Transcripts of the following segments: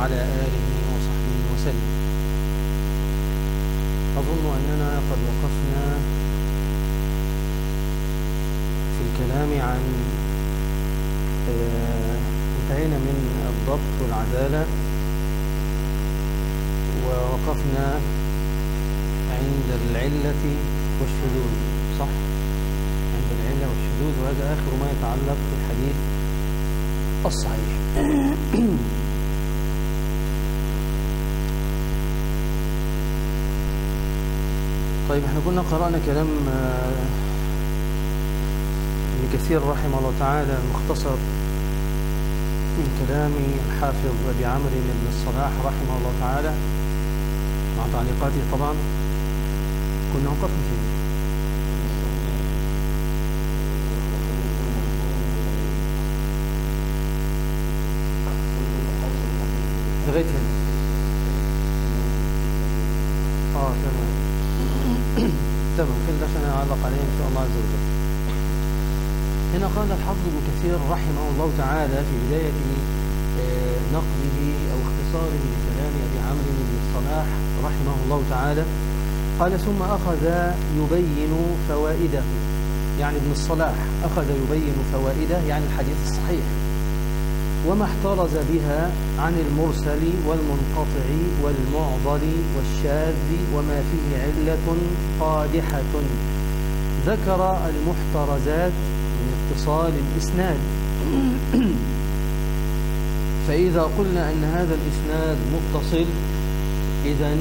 وعلى آله وصحبه وسلم أظن أننا قد وقفنا في الكلام عن آه، انتهينا من الضبط والعدالة ووقفنا عند العلة والشذوذ صح عند العلة والشذوذ وهذا آخر ما يتعلق بالحديث الصحيح طيب احنا كنا قرأنا كلام آه، ابن كثير رحمه الله تعالى المختصر من كلام الحافظ أبي عمرو بن الصلاح رحمه الله تعالى مع تعليقاته طبعا كنا وقفنا فيه لغاية هنا اه تمام تمام كده عشان اعلق عليه ان شاء الله عز وجل هنا قال الحافظ ابن كثير رحمه الله تعالى في بداية آه، نقله أو اختصاره لكلام أبي عمرو بن الصلاح رحمه الله تعالى قال ثم أخذ يبين فوائده يعني ابن الصلاح أخذ يبين فوائده يعني الحديث الصحيح وما احترز بها عن المرسل والمنقطع والمعضل والشاذ وما فيه علة قادحة ذكر المحترزات من اتصال الإسناد فإذا قلنا أن هذا الإسناد متصل إذا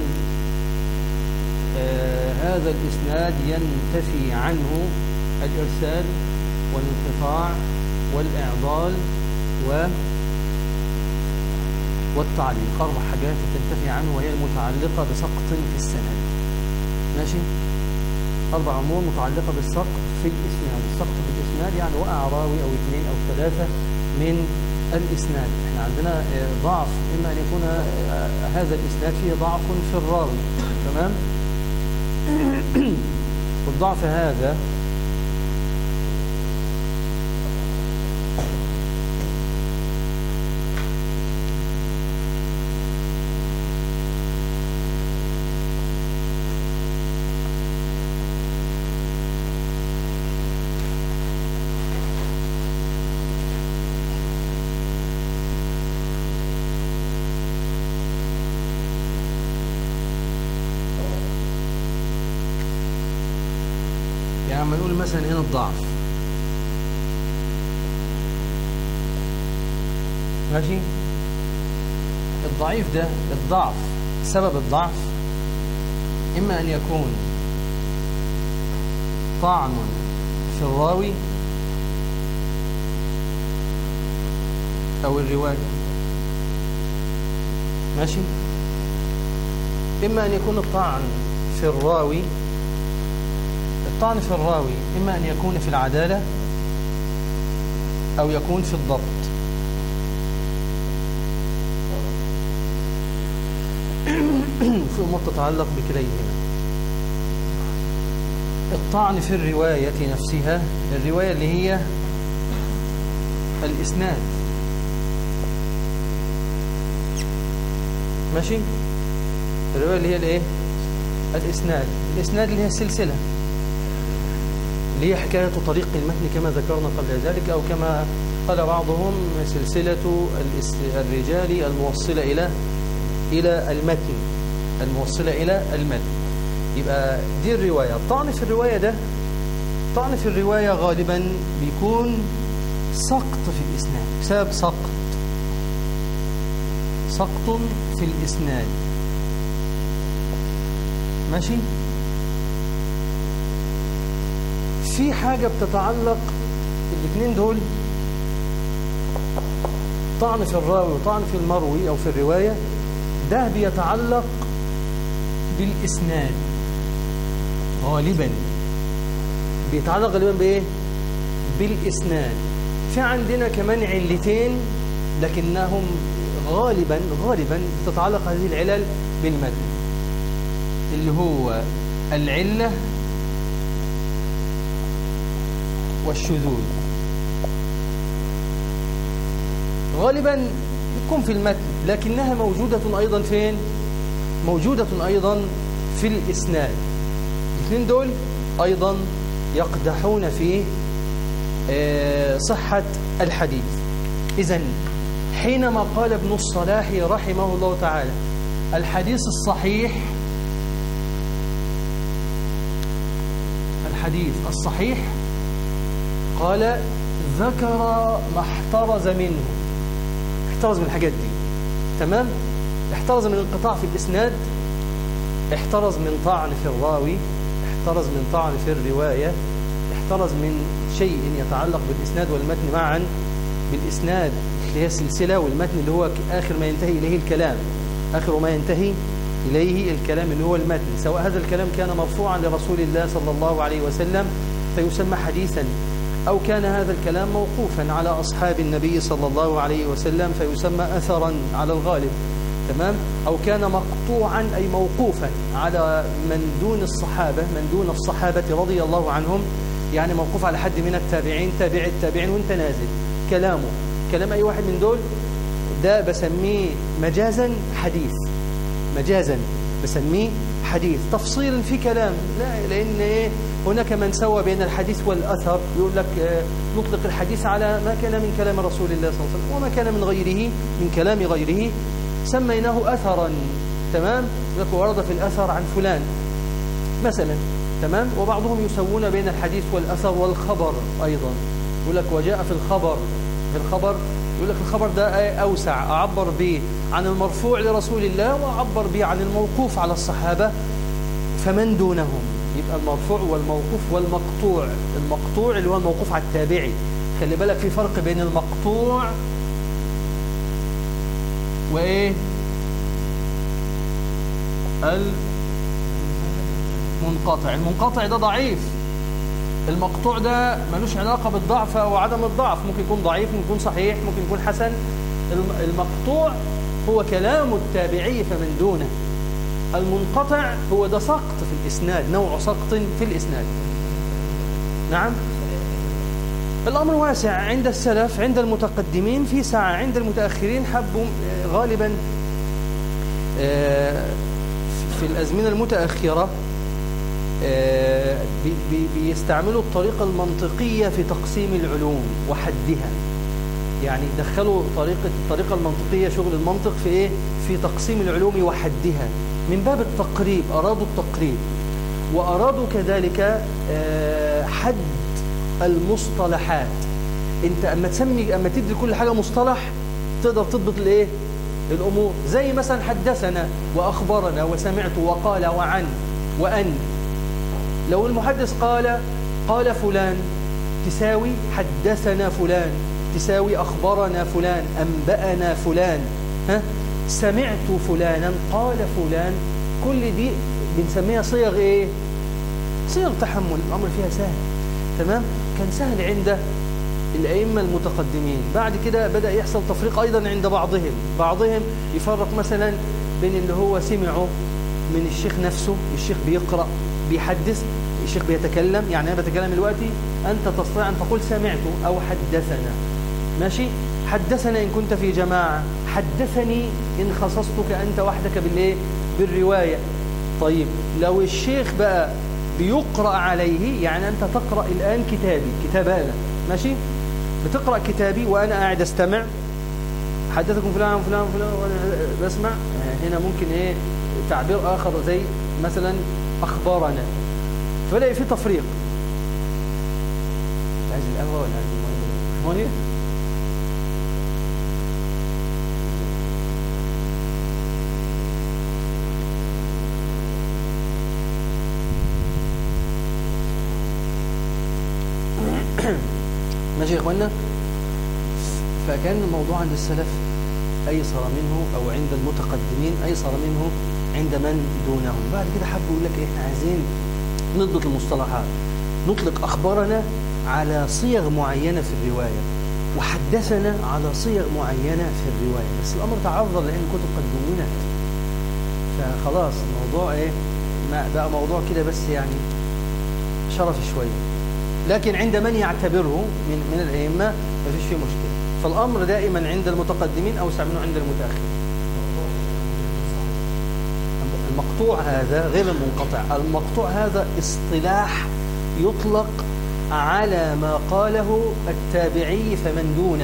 آه هذا الإسناد ينتفي عنه الإرسال والانقطاع والإعضال و والتعليق أربع حاجات تنتفي عنه وهي المتعلقة بسقط في السند ماشي أربع أمور متعلقة بالسقط في الإسناد السقط في الإسناد يعني وقع راوي أو اثنين أو ثلاثة من الإسناد احنا عندنا آه، ضعف إما أن يكون آه، هذا الإسناد فيه ضعف في الراوي تمام والضعف هذا يعني لما نقول مثلا هنا الضعف ماشي الضعيف ده الضعف سبب الضعف إما أن يكون طعن في الراوي أو الرواية ماشي إما أن يكون الطعن في الراوي الطعن في الراوي إما أن يكون في العدالة أو يكون في الضبط في أمور تتعلق بكليهما الطعن في الرواية نفسها الرواية اللي هي الإسناد ماشي الرواية اللي هي الايه الإسناد الإسناد اللي هي السلسلة اللي هي حكاية طريق المتن كما ذكرنا قبل ذلك أو كما قال بعضهم سلسلة الاس- الرجال الموصلة إلى إلى المتن الموصلة إلى المتن يبقى دي الرواية الطعن في الرواية ده طعن في الرواية غالبا بيكون سقط في الإسناد بسبب سقط سقط في الإسناد ماشي في حاجة بتتعلق الاثنين دول طعن في الراوي وطعن في المروي أو في الرواية ده بيتعلق بالإسناد غالبا بيتعلق غالبا بإيه؟ بالإسناد في عندنا كمان علتين لكنهم غالبا غالبا تتعلق هذه العلل بالمتن اللي هو العلة والشذوذ غالبا بتكون في المتن لكنها موجودة أيضا فين موجودة أيضا في الإسناد الاثنين دول أيضا يقدحون في آه، صحة الحديث إذا حينما قال ابن الصلاح رحمه الله تعالى الحديث الصحيح الحديث الصحيح قال ذكر ما احترز منه احترز من الحاجات دي تمام احترز من انقطاع في الإسناد احترز من طعن في الراوي احترز من طعن في الرواية احترز من شيء يتعلق بالإسناد والمتن معا بالإسناد اللي هي السلسلة والمتن اللي هو آخر ما ينتهي إليه الكلام آخر ما ينتهي إليه الكلام اللي هو المتن سواء هذا الكلام كان مرفوعا لرسول الله صلى الله عليه وسلم فيسمى حديثا أو كان هذا الكلام موقوفا على أصحاب النبي صلى الله عليه وسلم فيسمى أثرا على الغالب تمام أو كان مقطوعا أي موقوفا على من دون الصحابة من دون الصحابة رضي الله عنهم يعني موقوف على حد من التابعين تابع التابعين وانت نازل كلامه كلام أي واحد من دول ده بسميه مجازا حديث مجازا بسميه حديث تفصيل في كلام لا لأن إيه هناك من سوى بين الحديث والأثر يقول لك آه، نطلق الحديث على ما كان من كلام رسول الله صلى الله عليه وسلم وما كان من غيره من كلام غيره سميناه أثرا تمام لك ورد في الأثر عن فلان مثلا تمام وبعضهم يسوون بين الحديث والأثر والخبر أيضا يقول لك وجاء في الخبر في الخبر يقول لك الخبر ده أوسع أعبر به عن المرفوع لرسول الله وأعبر به عن الموقوف على الصحابة فمن دونهم يبقى المرفوع والموقوف والمقطوع المقطوع اللي هو الموقوف على التابعي خلي بالك في فرق بين المقطوع وإيه المنقطع المنقطع ده ضعيف المقطوع ده ملوش علاقة بالضعف أو عدم الضعف ممكن يكون ضعيف ممكن يكون صحيح ممكن يكون حسن المقطوع هو كلام التابعي فمن دونه المنقطع هو ده سقط في الإسناد نوع سقط في الإسناد نعم الأمر واسع عند السلف عند المتقدمين في ساعة عند المتأخرين حبوا غالبا آه، في الأزمنة المتأخرة آه، بيستعملوا الطريقة المنطقية في تقسيم العلوم وحدها يعني دخلوا طريقة الطريقة المنطقية شغل المنطق في إيه؟ في تقسيم العلوم وحدها من باب التقريب أرادوا التقريب وأرادوا كذلك آه، حد المصطلحات انت اما تسمي اما تدي كل حاجة مصطلح تقدر تضبط الايه الامور زي مثلا حدثنا واخبرنا وسمعت وقال وعن وان لو المحدث قال قال فلان تساوي حدثنا فلان تساوي أخبرنا فلان أنبأنا فلان ها سمعت فلانا قال فلان كل دي بنسميها صيغ ايه صيغ تحمل الأمر فيها سهل تمام كان سهل عند الأئمة المتقدمين بعد كده بدأ يحصل تفريق أيضا عند بعضهم بعضهم يفرق مثلا بين اللي هو سمعه من الشيخ نفسه الشيخ بيقرأ بيحدث الشيخ بيتكلم يعني أنا بتكلم دلوقتي أنت تستطيع أن تقول سمعت أو حدثنا ماشي حدثنا إن كنت في جماعة حدثني إن خصصتك أنت وحدك بالإيه بالرواية طيب لو الشيخ بقى بيقرأ عليه يعني أنت تقرأ الآن كتابي كتاب هذا ماشي بتقرأ كتابي وأنا قاعد أستمع حدثكم فلان وفلان وفلان وأنا بسمع هنا ممكن إيه تعبير آخر زي مثلا أخبارنا فلاقي في تفريق عايز القهوة ولا عايز المية ماشي يا اخوانا فكان الموضوع عند السلف ايسر منه او عند المتقدمين ايسر منه عند من دونهم بعد كده حبوا يقول لك إيه، احنا عايزين نضبط المصطلحات نطلق أخبارنا على صيغ معينة في الرواية وحدثنا على صيغ معينة في الرواية بس الأمر تعرض لأن كتب قد دونت فخلاص الموضوع إيه ما بقى موضوع كده بس يعني شرف شوية لكن عند من يعتبره من من الأئمة ما فيش فيه مشكلة فالأمر دائما عند المتقدمين أوسع منه عند المتأخرين المقطوع هذا غير المنقطع المقطوع هذا اصطلاح يطلق على ما قاله التابعي فمن دونه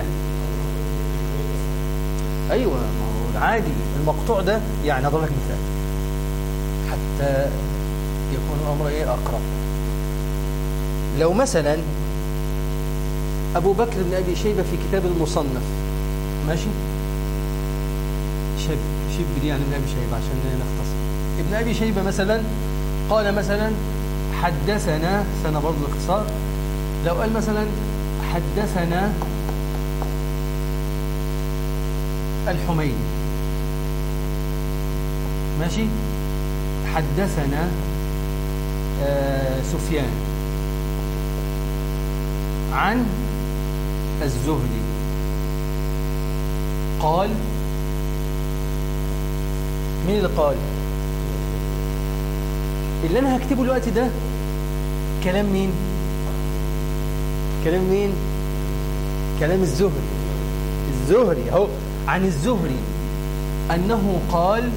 أيوة ما هو العادي المقطوع ده يعني أضرب لك مثال حتى يكون الأمر إيه أقرب لو مثلا أبو بكر بن أبي شيبة في كتاب المصنف ماشي شب شب دي يعني ابن أبي شيبة عشان نختصر ابن أبي شيبة مثلا قال مثلا حدثنا سنة برضو الاختصار لو قال مثلا حدثنا الحميدي ماشي حدثنا آه سفيان عن الزهري قال مين اللي قال اللي انا هكتبه الوقت ده كلام مين كلام مين كلام الزهري الزهري اهو عن الزهري انه قال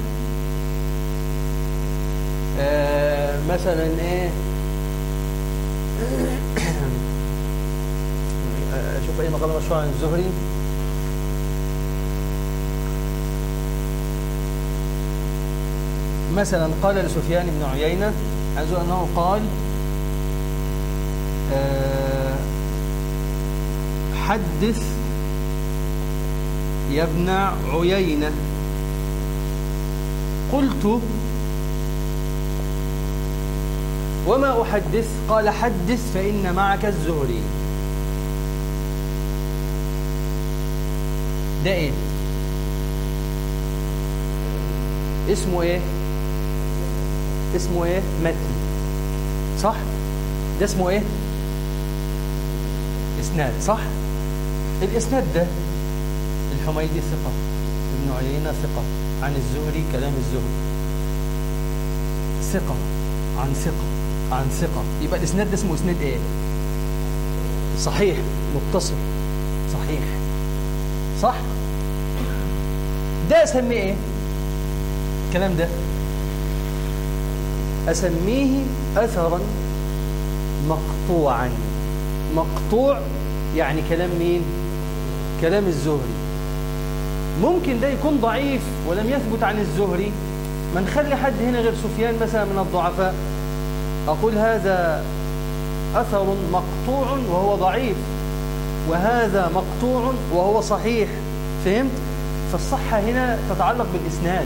آه مثلا ايه اشوف اي مقاله مشهوره عن الزهري مثلا قال لسفيان بن عيينة عز أنه قال أه حدث يا ابن عيينة قلت وما أحدث قال حدث فإن معك الزهري ده ايه اسمه ايه اسمه ايه متن صح ده اسمه ايه اسناد صح الاسناد ده الحميدي ثقة ابن عيينة ثقة عن الزهري كلام الزهري ثقة عن ثقة عن ثقة يبقى الاسناد ده اسمه اسناد ايه صحيح متصل صحيح صح ده اسميه ايه الكلام ده أسميه أثرا مقطوعا مقطوع يعني كلام مين كلام الزهري ممكن ده يكون ضعيف ولم يثبت عن الزهري ما نخلي حد هنا غير سفيان مثلا من الضعفاء أقول هذا أثر مقطوع وهو ضعيف وهذا مقطوع وهو صحيح فهمت؟ فالصحة هنا تتعلق بالإسناد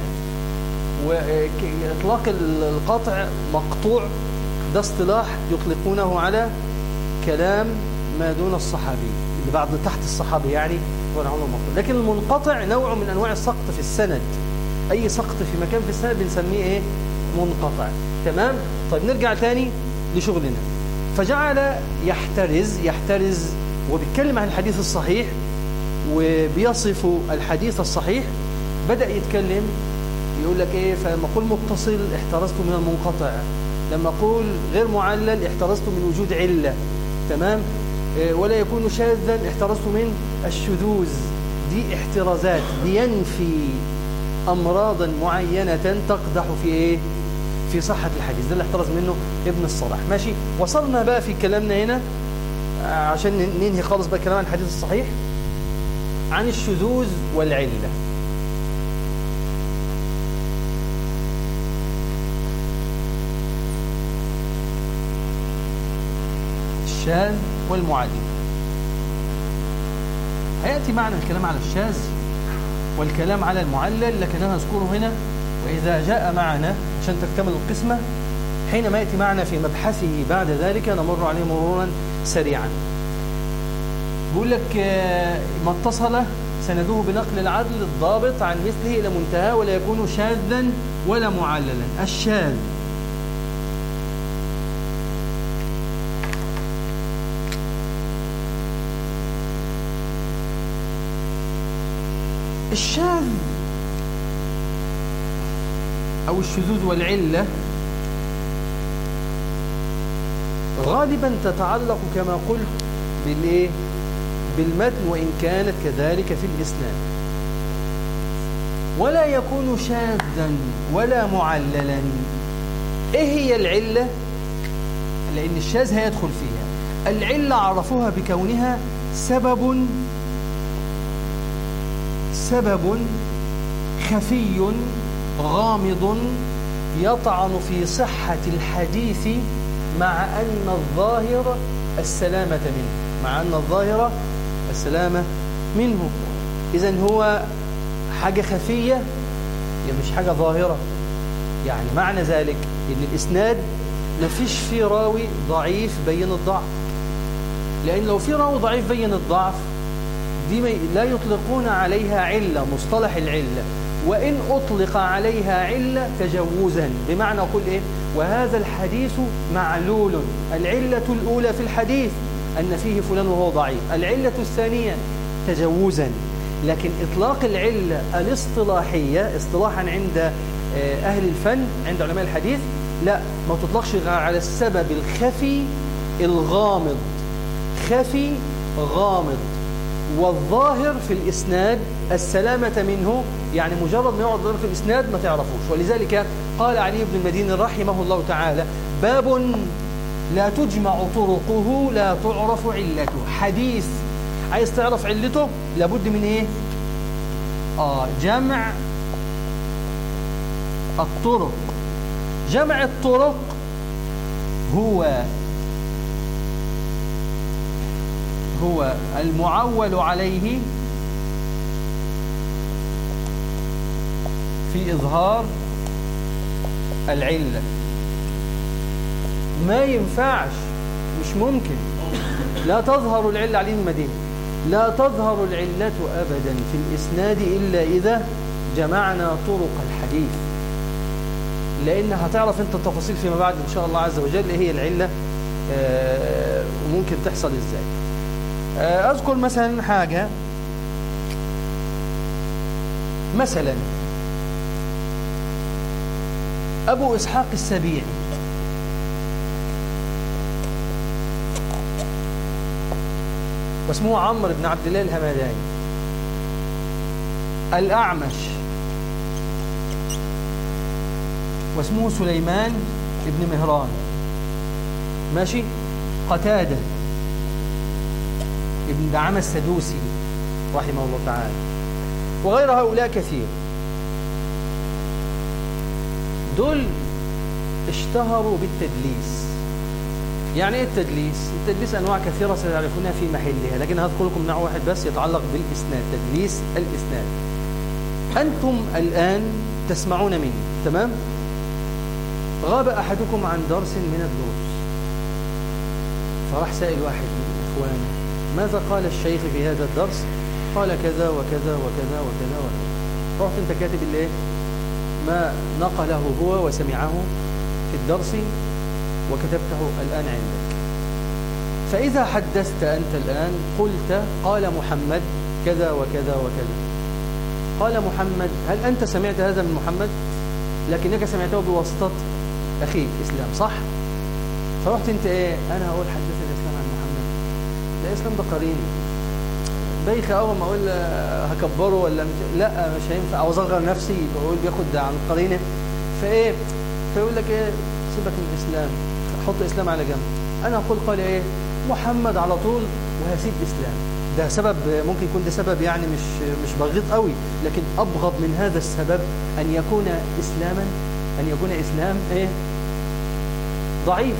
وإطلاق القطع مقطوع ده اصطلاح يطلقونه على كلام ما دون الصحابي اللي بعد تحت الصحابي يعني لكن المنقطع نوع من أنواع السقط في السند أي سقط في مكان في السند بنسميه إيه؟ منقطع تمام؟ طيب نرجع تاني لشغلنا فجعل يحترز يحترز وبيتكلم عن الحديث الصحيح وبيصف الحديث الصحيح بدأ يتكلم يقول لك ايه فلما اقول متصل احترزت من المنقطع لما اقول غير معلل احترزت من وجود علة تمام إيه ولا يكون شاذا احترزت من الشذوذ دي احترازات بينفي امراضا معينة تقدح في ايه في صحة الحديث ده اللي احترز منه ابن الصلاح ماشي وصلنا بقى في كلامنا هنا عشان ننهي خالص بقى كلام عن الحديث الصحيح عن الشذوذ والعلة الشاذ والمعادي هيأتي معنا الكلام على الشاذ والكلام على المعلل لكن أنا أذكره هنا وإذا جاء معنا عشان تكتمل القسمة حينما يأتي معنا في مبحثه بعد ذلك نمر عليه مرورا سريعا بيقول لك ما اتصل سنده بنقل العدل الضابط عن مثله إلى منتهى ولا يكون شاذا ولا معللا الشاذ الشاذ أو الشذوذ والعلة غالبا تتعلق كما قلت بالايه بالمتن وإن كانت كذلك في الإسناد ولا يكون شاذا ولا معللا إيه هي العلة؟ لأن الشاذ هيدخل فيها العلة عرفوها بكونها سبب سبب خفي غامض يطعن في صحة الحديث مع أن الظاهر السلامة منه مع أن الظاهر السلامة منه إذا هو حاجة خفية هي مش حاجة ظاهرة يعني معنى ذلك أن الإسناد مفيش فيه راوي ضعيف بين الضعف لأن لو في راوي ضعيف بين الضعف دي لا يطلقون عليها علة مصطلح العلة وإن أطلق عليها علة تجوزا بمعنى أقول إيه وهذا الحديث معلول العلة الأولى في الحديث أن فيه فلان وهو ضعيف العلة الثانية تجوزا لكن إطلاق العلة الاصطلاحية اصطلاحا عند آه، أهل الفن عند علماء الحديث لا ما تطلقش على السبب الخفي الغامض خفي غامض والظاهر في الإسناد السلامة منه يعني مجرد ما يقعد في الإسناد ما تعرفوش ولذلك قال علي بن المدين رحمه الله تعالى باب لا تجمع طرقه لا تعرف علته حديث عايز تعرف علته لابد من ايه آه جمع الطرق جمع الطرق هو هو المعول عليه في إظهار العلة ما ينفعش مش ممكن لا تظهر العلة عليه المدينة لا تظهر العلة أبدا في الإسناد إلا إذا جمعنا طرق الحديث لأن هتعرف أنت التفاصيل فيما بعد إن شاء الله عز وجل إيه هي العلة آه، وممكن تحصل إزاي آه، أذكر مثلا حاجة مثلا أبو إسحاق السبيعي واسمه عمرو بن عبد الله الهمداني الأعمش واسمه سليمان بن مهران ماشي قتادة ابن دعامة السدوسي رحمه الله تعالى وغير هؤلاء كثير دول اشتهروا بالتدليس يعني ايه التدليس التدليس انواع كثيره سيعرفونها في محلها لكن هذكر لكم نوع واحد بس يتعلق بالاسناد تدليس الاسناد انتم الان تسمعون مني تمام غاب احدكم عن درس من الدروس فراح سائل واحد من اخوانه ماذا قال الشيخ في هذا الدرس قال كذا وكذا وكذا وكذا وكذا رحت انت كاتب الايه ما نقله هو وسمعه في الدرس وكتبته الآن عندك فإذا حدثت أنت الآن قلت قال محمد كذا وكذا وكذا قال محمد هل أنت سمعت هذا من محمد لكنك سمعته بواسطة أخيك إسلام صح فرحت أنت إيه أنا هقول حدثنا إسلام عن محمد لا إسلام ده قرين بايخ أول ما أقول هكبره ولا مش لا مش هينفع أو أصغر نفسي بقول بياخد عن قرينه فإيه فيقول لك إيه سيبك من الإسلام حط إسلام على جنب أنا أقول قال إيه محمد على طول وهسيب إسلام ده سبب ممكن يكون ده سبب يعني مش مش بغيض قوي لكن أبغض من هذا السبب أن يكون إسلاما أن يكون إسلام إيه ضعيف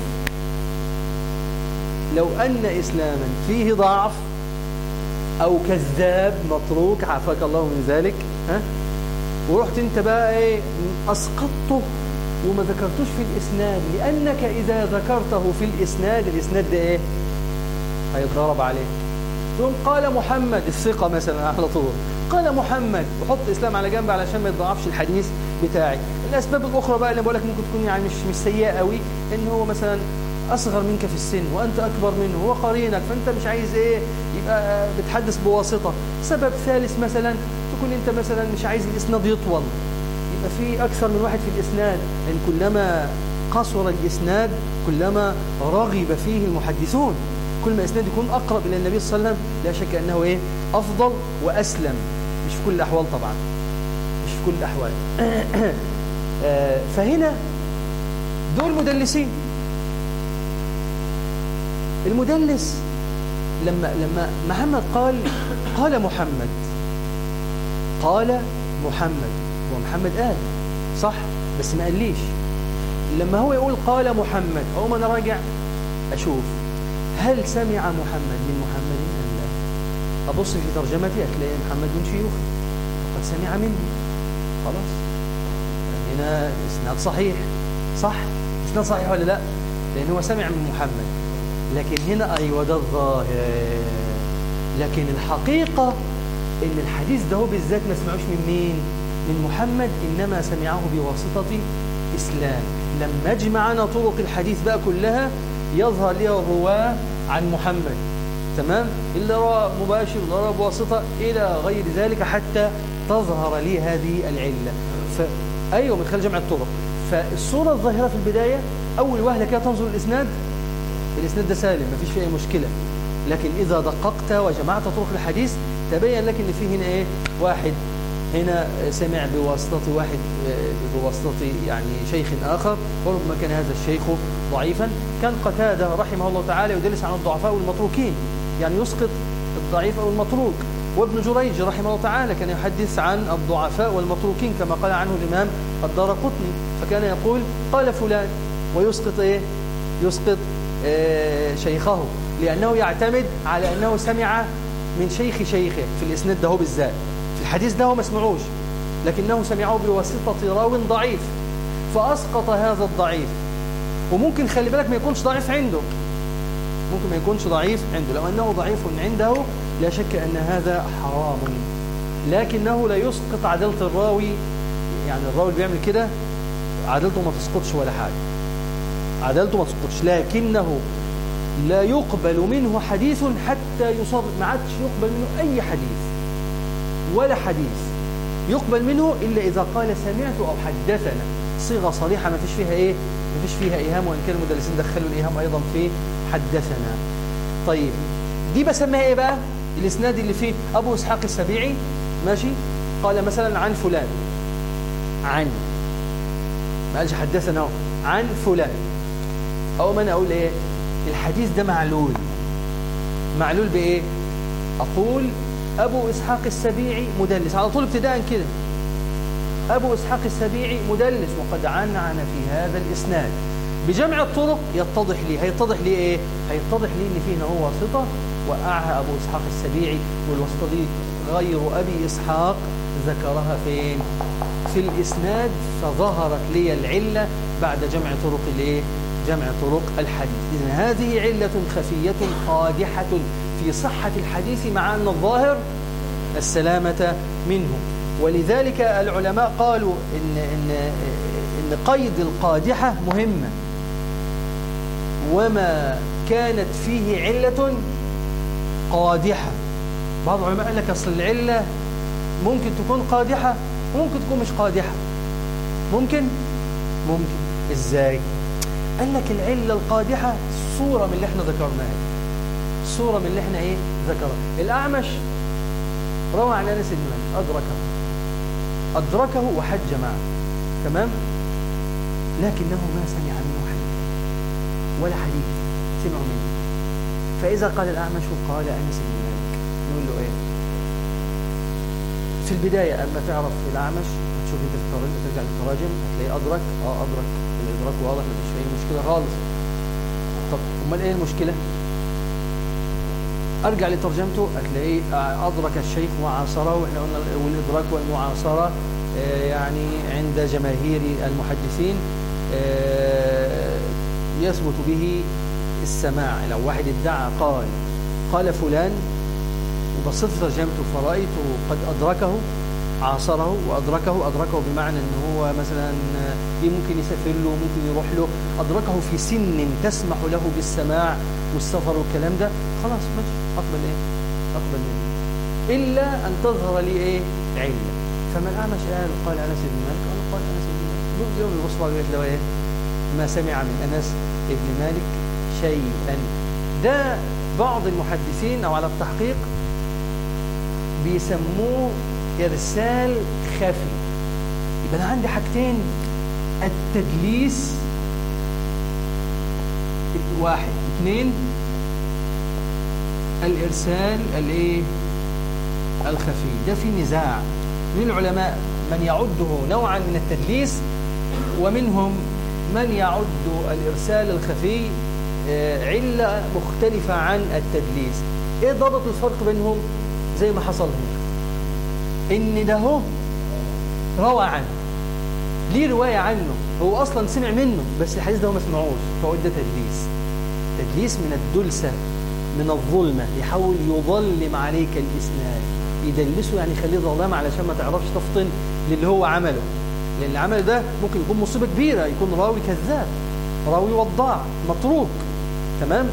لو أن إسلاما فيه ضعف أو كذاب متروك عافاك الله من ذلك ها ورحت انت بقى ايه اسقطته وما ذكرتوش في الإسناد لأنك إذا ذكرته في الإسناد الإسناد ده إيه هيتضرب عليه ثم قال محمد الثقة مثلا على طول قال محمد وحط إسلام على جنب علشان ما يتضعفش الحديث بتاعي الأسباب الأخرى بقى اللي بقول لك ممكن تكون يعني مش مش سيئة قوي إن هو مثلا أصغر منك في السن وأنت أكبر منه هو قرينك فأنت مش عايز إيه يبقى بتحدث بواسطة سبب ثالث مثلا تكون أنت مثلا مش عايز الإسناد يطول في أكثر من واحد في الإسناد إن كلما قصر الإسناد كلما رغب فيه المحدثون كل ما إسناد يكون أقرب إلى النبي صلى الله عليه وسلم لا شك أنه إيه أفضل وأسلم مش في كل الأحوال طبعا مش في كل الأحوال آه، فهنا دول مدلسين المدلس لما لما محمد قال قال محمد قال محمد هو محمد قال صح بس ما قاليش لما هو يقول قال محمد أو ما نراجع أشوف هل سمع محمد من محمد أم لا أبص في ترجمتي أتلاقي محمد من شيوخي وقد سمع مني خلاص هنا إسناد صحيح صح إسناد صحيح ولا لا لأن هو سمع من محمد لكن هنا أيوة ده الظاهر لكن الحقيقة إن الحديث ده هو بالذات ما سمعوش من مين من محمد إنما سمعه بواسطة إسلام لما اجمعنا طرق الحديث بقى كلها يظهر لها الرواة عن محمد تمام إلا رواء مباشر ولا رواء بواسطة إلى غير ذلك حتى تظهر لي هذه العلة ف... أيوة من خلال جمع الطرق فالصورة الظاهرة في البداية أول وهلة كده تنظر الإسناد الإسناد ده سالم ما فيش فيه أي مشكلة لكن إذا دققت وجمعت طرق الحديث تبين لك إن فيه هنا إيه واحد هنا سمع بواسطة واحد بواسطة يعني شيخ آخر وربما كان هذا الشيخ ضعيفا كان قتادة رحمه الله تعالى يدلس عن الضعفاء والمتروكين يعني يسقط الضعيف أو المتروك وابن جريج رحمه الله تعالى كان يحدث عن الضعفاء والمتروكين كما قال عنه الإمام الدار قطني فكان يقول قال فلان ويسقط إيه يسقط إيه شيخه لأنه يعتمد على أنه سمع من شيخ شيخه في الإسناد ده بالذات في الحديث ده هو ما سمعوش لكنه سمعه بواسطة راو ضعيف فأسقط هذا الضعيف وممكن خلي بالك ما يكونش ضعيف عنده ممكن ما يكونش ضعيف عنده لو أنه ضعيف عنده لا شك أن هذا حرام لكنه لا يسقط عدالة الراوي يعني الراوي اللي بيعمل كده عدالته ما تسقطش ولا حاجة عدالته ما تسقطش لكنه لا يقبل منه حديث حتى يصر ما عادش يقبل منه أي حديث ولا حديث يقبل منه إلا إذا قال سمعت أو حدثنا صيغة صريحة ما فيش فيها إيه ما فيش فيها إيهام وإن كان المدرسين دخلوا الإيهام أيضا في حدثنا طيب دي بسميها إيه بقى الإسناد اللي فيه أبو إسحاق السبيعي ماشي قال مثلا عن فلان عن ما قالش حدثنا هو عن فلان أو من أقول إيه الحديث ده معلول معلول بإيه أقول أبو إسحاق السبيعي مدلس على طول ابتداء كده أبو إسحاق السبيعي مدلس وقد عنعن في هذا الإسناد بجمع الطرق يتضح لي هيتضح لي إيه هيتضح لي إن فيه هو واسطة وقعها أبو إسحاق السبيعي والواسطة دي غير أبي إسحاق ذكرها فين في الإسناد فظهرت لي العلة بعد جمع طرق الإيه جمع طرق الحديث إذن هذه علة خفية قادحة في صحة الحديث مع أن الظاهر السلامة منه ولذلك العلماء قالوا إن, إن, إن قيد القادحة مهمة وما كانت فيه علة قادحة بعض العلماء قال لك أصل العلة ممكن تكون قادحة وممكن تكون مش قادحة ممكن ممكن إزاي قال لك العلة القادحة صورة من اللي احنا ذكرناها صورة من اللي احنا ايه ذكرها الأعمش روى عن أنس بن مالك أدركه أدركه وحج معه تمام لكنه ما سمع منه حديث ولا حديث سمعوا منه فإذا قال الأعمش قال أنس بن مالك نقول له إيه في البداية أما تعرف الأعمش تشوف أنت في التراجم ترجع للتراجم هتلاقيه أدرك أه أدرك الإدراك واضح مفيش أي مشكلة خالص طب أمال إيه المشكلة؟ أرجع لترجمته هتلاقيه أدرك الشيخ وعاصره وإحنا قلنا والإدراك والمعاصرة يعني عند جماهير المحدثين يثبت به السماع لو واحد ادعى قال قال فلان وبصيت في ترجمته فرأيته قد أدركه عاصره وأدركه أدركه بمعنى أنه هو مثلا ممكن يسافر له ممكن يروح له أدركه في سن تسمح له بالسماع والسفر والكلام ده خلاص ماشي أقبل إيه أقبل منه إلا أن تظهر لي إيه علة فما الأعمش قال قال أنس بن مالك قال قال أنس بن مالك يوم يبص بعض له إيه ما سمع من أنس بن مالك شيئا ده بعض المحدثين أو على التحقيق بيسموه إرسال خفي يبقى أنا عندي حاجتين التدليس واحد اثنين الإرسال الايه الخفي ده في نزاع من العلماء من يعده نوعا من التدليس ومنهم من يعد الإرسال الخفي آه، علة مختلفة عن التدليس ايه ضبط الفرق بينهم زي ما حصل هنا ان ده هو روى عنه ليه رواية عنه هو أصلا سمع منه بس الحديث ده هو ما سمعوش فهو ده تدليس تدليس من الدلسة من الظلمة يحاول يظلم عليك الإسناد يدلسه يعني يخليه ظلام علشان ما تعرفش تفطن للي هو عمله لأن اللي عمله ده ممكن يكون مصيبة كبيرة يكون راوي كذاب راوي وضاع متروك تمام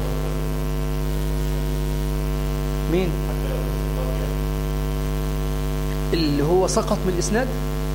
مين اللي هو سقط من الإسناد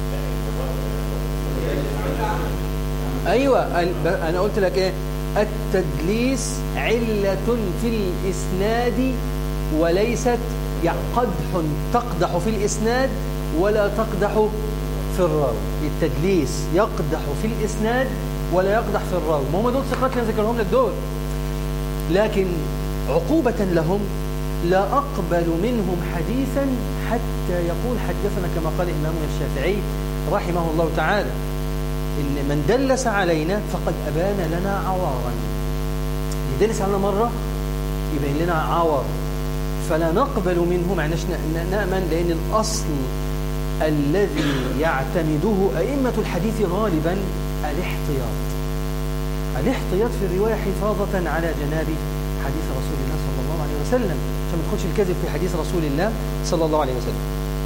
أيوة أنا قلت لك إيه التدليس علة في الإسناد وليست قدح تقدح في الإسناد ولا تقدح في الراوي التدليس يقدح في الإسناد ولا يقدح في الراوي ما هم دول ثقات اللي ذكرهم لك دول لكن عقوبة لهم لا أقبل منهم حديثا حتى يقول حدثنا كما قال إمامنا الشافعي رحمه الله تعالى إن من دلس علينا فقد أبان لنا عوارا يدلس علينا مرة يبين لنا عوار فلا نقبل منه معناش نأمن لأن الأصل الذي يعتمده أئمة الحديث غالبا الاحتياط الاحتياط في الرواية حفاظة على جناب حديث رسول الله صلى الله عليه وسلم عشان ما تدخلش الكذب في حديث رسول الله صلى الله عليه وسلم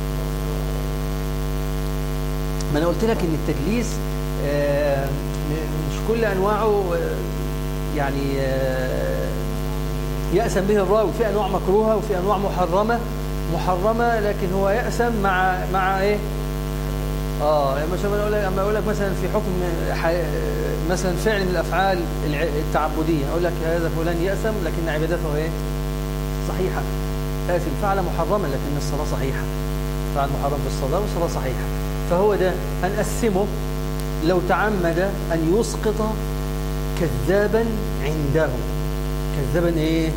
ما أنا قلت لك إن التدليس آه، مش كل أنواعه آه، يعني آه، يأسم به الراوي في أنواع مكروهة وفي أنواع محرمة محرمة لكن هو يأسم مع مع إيه اه يعني مثلا اقول لك اما اقول لك مثلا في حكم مثلا فعل من الافعال التعبديه اقول لك هذا فلان يأسم لكن عبادته ايه صحيحه آثم فعل محرما لكن الصلاه صحيحه فعل محرم في الصلاه والصلاه صحيحه فهو ده هنقسمه لو تعمد أن يسقط كذابا عنده كذابا إيه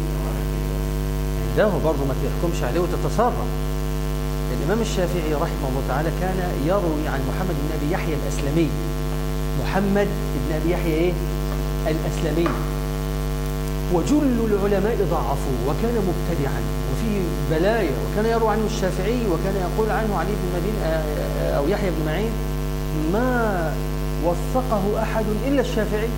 عنده برضه ما تحكمش عليه وتتصرف الإمام الشافعي رحمه الله تعالى كان يروي عن محمد بن أبي يحيى الأسلمي محمد بن أبي يحيى إيه؟ الأسلمي وجل العلماء ضعفوه وكان مبتدعا وفيه بلايا وكان يروي عنه الشافعي وكان يقول عنه علي بن مدين أو يحيى بن معين ما وثقه أحد إلا الشافعي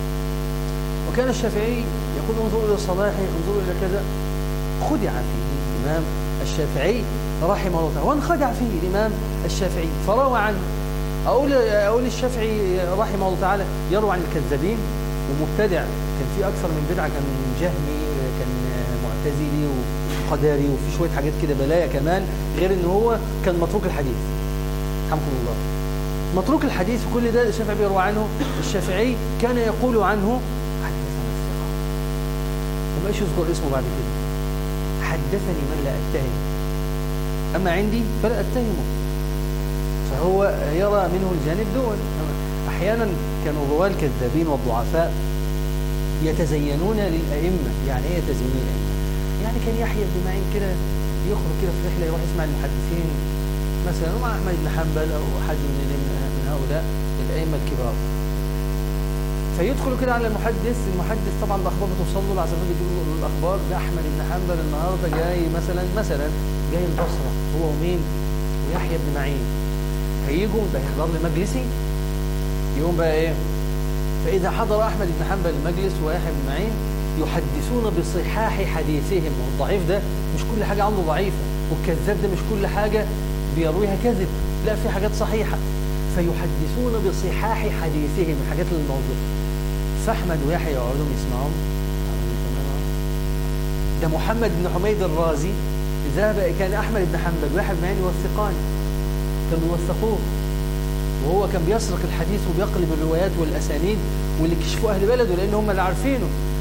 وكان الشافعي يقول انظروا إلى صلاحه انظروا إلى كذا خدع فيه الإمام الشافعي رحمه الله تعالى وانخدع فيه الإمام الشافعي فروى عنه أقول, أقول الشافعي رحمه الله تعالى يروى عن الكذابين ومبتدع كان في أكثر من بدعة كان جهمي كان معتزلي وقداري وفي شوية حاجات كده بلايا كمان غير ان هو كان متروك الحديث حمكم الله متروك الحديث كل ده الشافعي بيروى عنه الشافعي كان يقول عنه حدثنا الثقة وما ايش يذكر اسمه بعد كده حدثني من لا أتهم أما عندي فلا أتهمه فهو يرى منه الجانب دون أحيانا كانوا الرواة الكذابين والضعفاء يتزينون للأئمة يعني ايه يتزينون يعني كان يحيى بن معين كده يخرج كده في رحلة يروح يسمع المحدثين مثلا مع أحمد بن حنبل أو حد من هؤلاء الأئمة الكبار فيدخل كده على المحدث المحدث طبعا الأخبار بتوصل له العزفات بيجيب له الأخبار ده أحمد بن حنبل النهاردة جاي مثلا مثلا جاي البصرة هو ومين ويحيى بن معين هيجوا ده يحضر لي مجلسي يقوم بقى ايه فإذا حضر أحمد بن حنبل المجلس ويحيى بن معين يحدثون بصحاح حديثهم والضعيف ده مش كل حاجة عنده ضعيفة والكذاب ده مش كل حاجة بيرويها كذب لا في حاجات صحيحة فيحدثون بصحاح حديثهم الحاجات الموضوع فأحمد ويحيى يقعدون يسمعهم ده محمد بن حميد الرازي ذهب كان أحمد بن حنبل ويحيى بن معين يوثقان كانوا يوثقوه وهو كان بيسرق الحديث وبيقلب الروايات والأسانيد واللي كشفوا أهل بلده لأن هم اللي عارفينه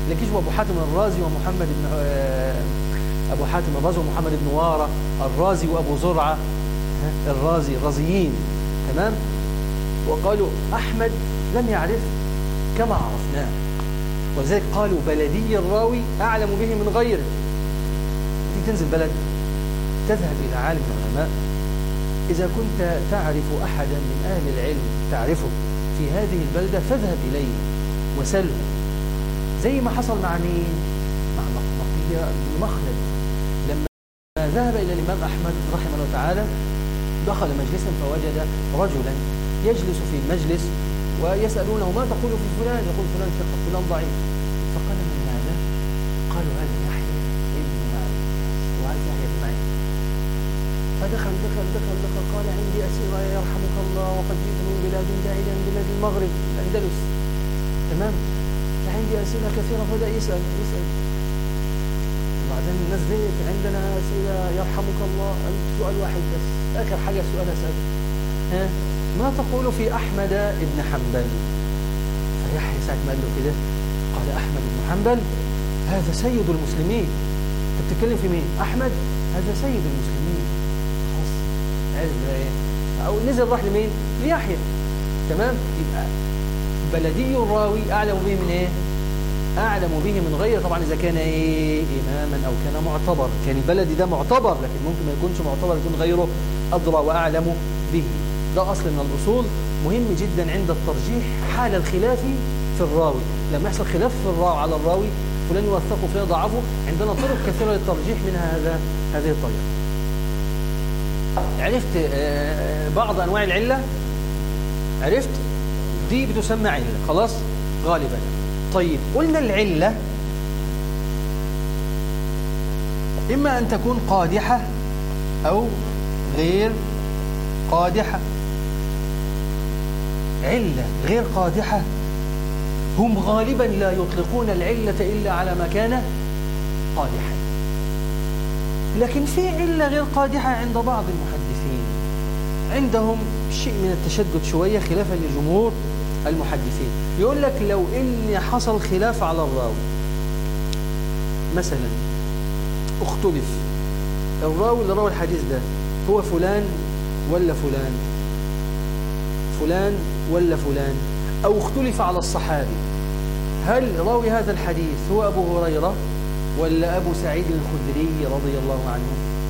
لكيش أبو حاتم الرازي ومحمد بن آه، أبو حاتم الرازي ومحمد بن وارة الرازي وأبو زرعة الرازي الرازيين تمام وقالوا أحمد لم يعرف كما عرفناه ولذلك قالوا بلدي الراوي أعلم به من غيره تيجي تنزل بلد تذهب إلى عالم العلماء إذا كنت تعرف أحدا من أهل العلم تعرفه في هذه البلدة فاذهب إليه وسله زي ما حصل مع مين؟ مع مقية بن مخلد لما ذهب إلى الإمام أحمد رحمه الله تعالى دخل مجلسا فوجد رجلا يجلس في المجلس ويسألونه ما تقول في فلان يقول فلان ثقة فلان ضعيف فقال من هذا قالوا هذا يحيى ابن معين وهذا يحيى بن معين فدخل دخل دخل دخل قال عندي أسئلة يرحمك الله وقد جئت من بلاد بعيدة من بلاد المغرب الأندلس تمام عندي أسئلة كثيرة فبدأ يسأل يسأل وبعدين الناس ديت عندنا أسئلة يرحمك الله سؤال واحد بس آخر حاجة سؤال أسأل ها ما تقول في أحمد بن حنبل فيحيى ساعة ما قال له كده قال أحمد بن حنبل هذا سيد المسلمين أنت بتتكلم في مين أحمد هذا سيد المسلمين خلاص عرف ايه أو نزل راح لمين ليحيى تمام يبقى بلدي الراوي أعلم به من إيه أعلم به من غيره طبعا إذا كان إيه إماما أو كان معتبر كان البلدي ده معتبر لكن ممكن ما يكونش معتبر يكون غيره أدرى وأعلم به ده أصل من الأصول مهم جدا عند الترجيح حال الخلاف في الراوي لما يحصل خلاف في الراوي على الراوي فلان يوثقه فلان ضعفه عندنا طرق كثيرة للترجيح منها هذا هذه الطريقة عرفت آه، بعض أنواع العلة عرفت دي بتسمى علة خلاص غالبا طيب قلنا العلة إما أن تكون قادحة أو غير قادحة علة غير قادحة هم غالبا لا يطلقون العلة إلا على ما كان قادحا لكن في علة غير قادحة عند بعض المحدثين عندهم شيء من التشدد شوية خلافا لجمهور المحدثين يقول لك لو إن حصل خلاف على الراوي مثلا اختلف الراوي اللي روى الحديث ده هو فلان ولا فلان فلان ولا فلان أو اختلف على الصحابي هل راوي هذا الحديث هو أبو هريرة ولا أبو سعيد الخدري رضي الله عنه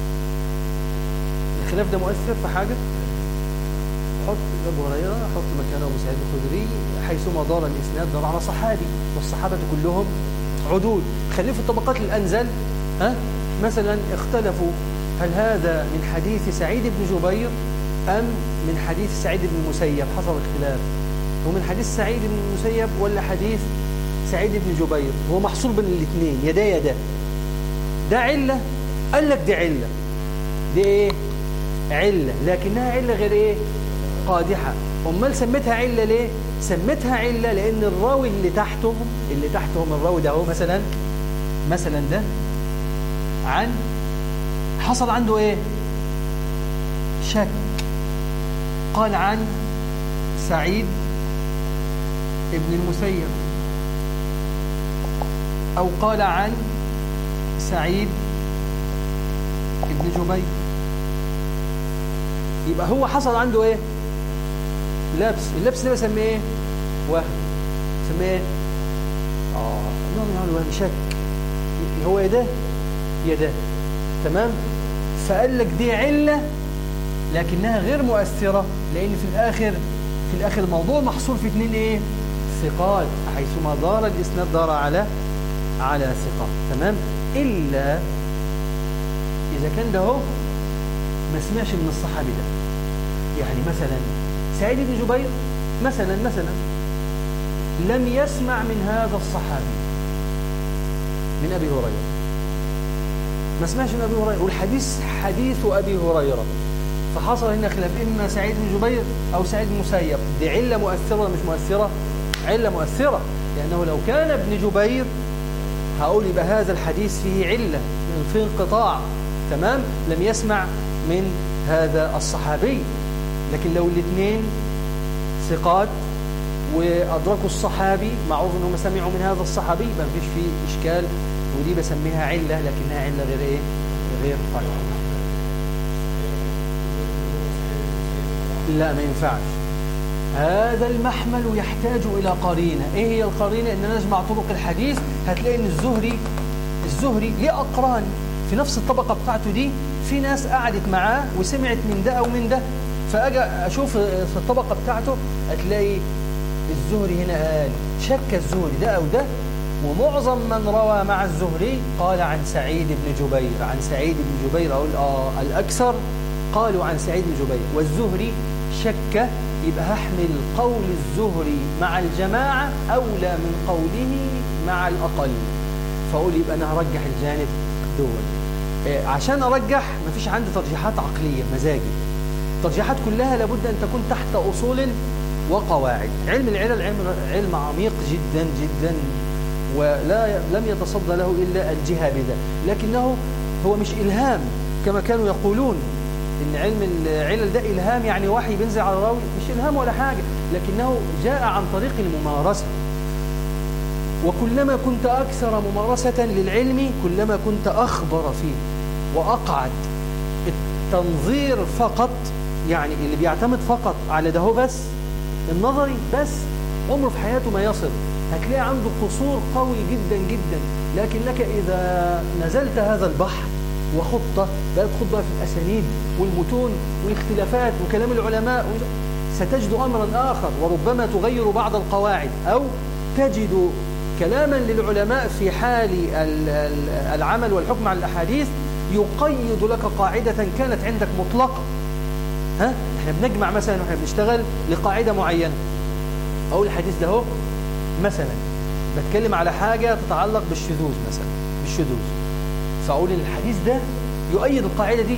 الخلاف ده مؤثر في حاجة حط أبو هريرة حط مكانه أبو سعيد الخدري حيثما دار الإسناد دار على صحابي والصحابة كلهم عدود خليه في الطبقات الأنزل ها مثلا اختلفوا هل هذا من حديث سعيد بن جبير أم من حديث سعيد بن المسيب حصل اختلاف هو من حديث سعيد بن المسيب ولا حديث سعيد بن جبير هو محصول بين الاثنين يدا يدا ده علة قال لك دي علة دي ايه علة لكنها علة غير ايه قادحة امال سميتها علة ليه سميتها علة لان الراوي اللي تحتهم اللي تحتهم الراوي ده هو مثلا مثلا ده عن حصل عنده ايه شك قال عن سعيد ابن المسيب أو قال عن سعيد ابن جبير يبقى هو حصل عنده ايه لبس اللبس ده بسميه ايه وهم بسميه ايه اه نوع من الوهم شك هو يده يده تمام فقال لك دي عله لكنها غير مؤثرة لأن في الآخر في الآخر الموضوع محصور في اثنين إيه ثقات حيثما دار الإسناد دار على على ثقة تمام إلا إذا كان ده هو ما سمعش من الصحابي ده يعني مثلا سعيد بن جبير مثلا مثلا لم يسمع من هذا الصحابي من أبي هريرة ما سمعش من أبي هريرة والحديث حديث أبي هريرة فحصل هنا خلاف إما سعيد بن جبير أو سعيد بن مسيب دي علة مؤثرة مش مؤثرة علة مؤثرة لأنه لو كان ابن جبير هقول يبقى هذا الحديث فيه علة في انقطاع تمام لم يسمع من هذا الصحابي لكن لو الاثنين ثقات وأدركوا الصحابي معروف أنهم سمعوا من هذا الصحابي ما فيش فيه إشكال ودي بسميها علة لكنها علة غير إيه غير قائمة لا ما ينفعش هذا المحمل يحتاج إلى قرينة إيه هي القرينة إن نجمع طرق الحديث هتلاقي إن الزهري الزهري ليه أقران في نفس الطبقة بتاعته دي في ناس قعدت معاه وسمعت من ده أو من ده فأجي أشوف في الطبقة بتاعته هتلاقي الزهري هنا قال شك الزهري ده أو ده ومعظم من روى مع الزهري قال عن سعيد بن جبير عن سعيد بن جبير أقول آه الأكثر قالوا عن سعيد بن جبير والزهري شك يبقى هحمل قول الزهري مع الجماعة أولى من قوله مع الأقل فأقول يبقى أنا هرجح الجانب دول إيه، عشان أرجح مفيش عندي ترجيحات عقلية مزاجي الترجيحات كلها لابد أن تكون تحت أصول وقواعد علم العلل علم, علم عميق جدا جدا ولا لم يتصدى له إلا الجهابذة لكنه هو مش إلهام كما كانوا يقولون إن علم العلل ده إلهام يعني وحي بينزل على الراوي مش إلهام ولا حاجة لكنه جاء عن طريق الممارسة وكلما كنت أكثر ممارسة للعلم كلما كنت أخبر فيه وأقعد التنظير فقط يعني اللي بيعتمد فقط على ده بس النظري بس عمره في حياته ما يصل هتلاقي عنده قصور قوي جدا جدا لكن لك إذا نزلت هذا البحر وخطة بقت خطة في الأسانيد والمتون والاختلافات وكلام العلماء ستجد أمرا آخر وربما تغير بعض القواعد أو تجد كلاما للعلماء في حال العمل والحكم على الأحاديث يقيد لك قاعدة كانت عندك مطلقة ها احنا بنجمع مثلا واحنا بنشتغل لقاعدة معينة أقول الحديث ده هو مثلا بتكلم على حاجة تتعلق بالشذوذ مثلا بالشذوذ فأقول الحديث ده يؤيد القاعدة دي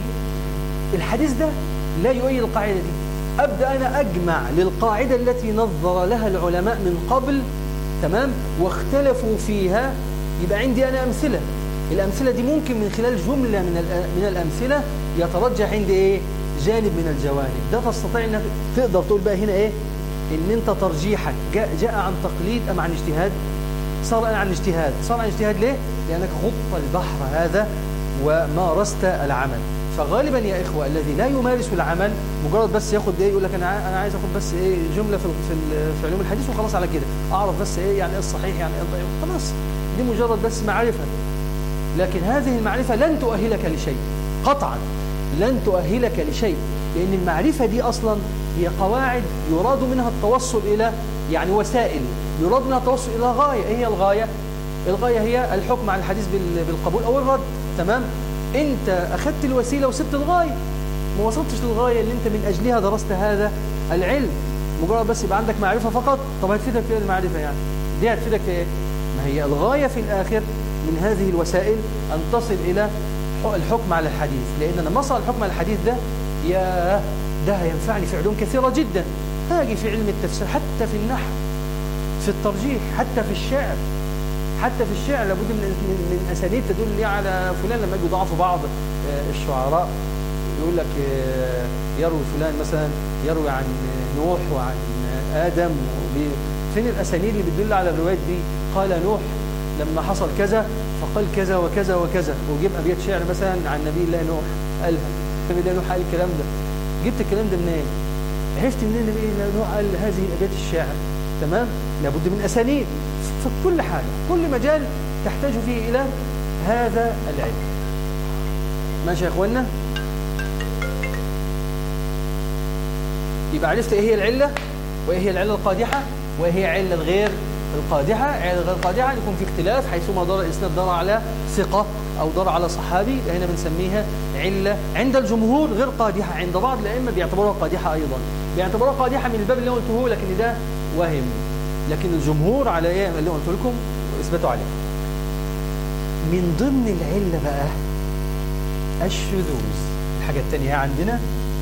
الحديث ده لا يؤيد القاعدة دي أبدأ أنا أجمع للقاعدة التي نظر لها العلماء من قبل تمام واختلفوا فيها يبقى عندي أنا أمثلة الأمثلة دي ممكن من خلال جملة من من الأمثلة يترجح عندي إيه جانب من الجوانب ده تستطيع أنك تقدر تقول بقى هنا إيه إن أنت ترجيحك جاء, جاء عن تقليد أم عن اجتهاد صار عن اجتهاد صار عن اجتهاد ليه لأنك غط البحر هذا ومارست العمل فغالبا يا إخوة الذي لا يمارس العمل مجرد بس ياخد ايه يقول لك انا انا عايز اخد بس ايه جمله في في, في علوم الحديث وخلاص على كده اعرف بس ايه يعني ايه الصحيح يعني ايه الضعيف خلاص دي مجرد بس معرفه لكن هذه المعرفه لن تؤهلك لشيء قطعا لن تؤهلك لشيء لان المعرفه دي اصلا هي قواعد يراد منها التوصل الى يعني وسائل يراد منها التوصل الى غايه ايه هي الغايه الغايه هي الحكم على الحديث بالقبول او الرد تمام انت اخذت الوسيله وسبت الغايه ما وصلتش للغاية اللي انت من أجلها درست هذا العلم مجرد بس يبقى عندك معرفة فقط طب هتفيدك في المعرفة يعني دي هتفيدك في ايه ما هي الغاية في الآخر من هذه الوسائل أن تصل إلى الحكم على الحديث لأن لما أصل الحكم على الحديث ده يا ده هينفعني في علوم كثيرة جدا هاجي في علم التفسير حتى في النحو في الترجيح حتى في الشعر حتى في الشعر لابد من من اسانيد تدل لي على فلان لما يجوا يضعفوا بعض آه، الشعراء يقول لك آه، يروي فلان مثلا يروي عن نوح وعن آدم فين الأسانيد اللي بتدل على الروايات دي قال نوح لما حصل كذا فقال كذا وكذا وكذا وجيب أبيات شعر مثلا عن نبي الله نوح قالها نبي الله نوح قال الكلام ده جبت الكلام ده منين عرفت منين نبي الله نوح قال هذه أبيات الشعر تمام لابد من أسانيد في كل حاجة كل مجال تحتاج فيه إلى هذا العلم ماشي يا اخوانا يبقى عرفت ايه هي العلة وايه هي العلة القادحة وايه هي علة الغير القادحة علة الغير القادحة يكون في اختلاف حيثما دار الاسناد دار على ثقة او دار على صحابي هنا بنسميها علة عند الجمهور غير قادحة عند بعض الائمة بيعتبروها قادحة ايضا بيعتبروها قادحة من الباب اللي قلته لكن ده وهم لكن الجمهور على ايه اللي قلت لكم اثبتوا عليه من ضمن العلة بقى الشذوذ الحاجة الثانية عندنا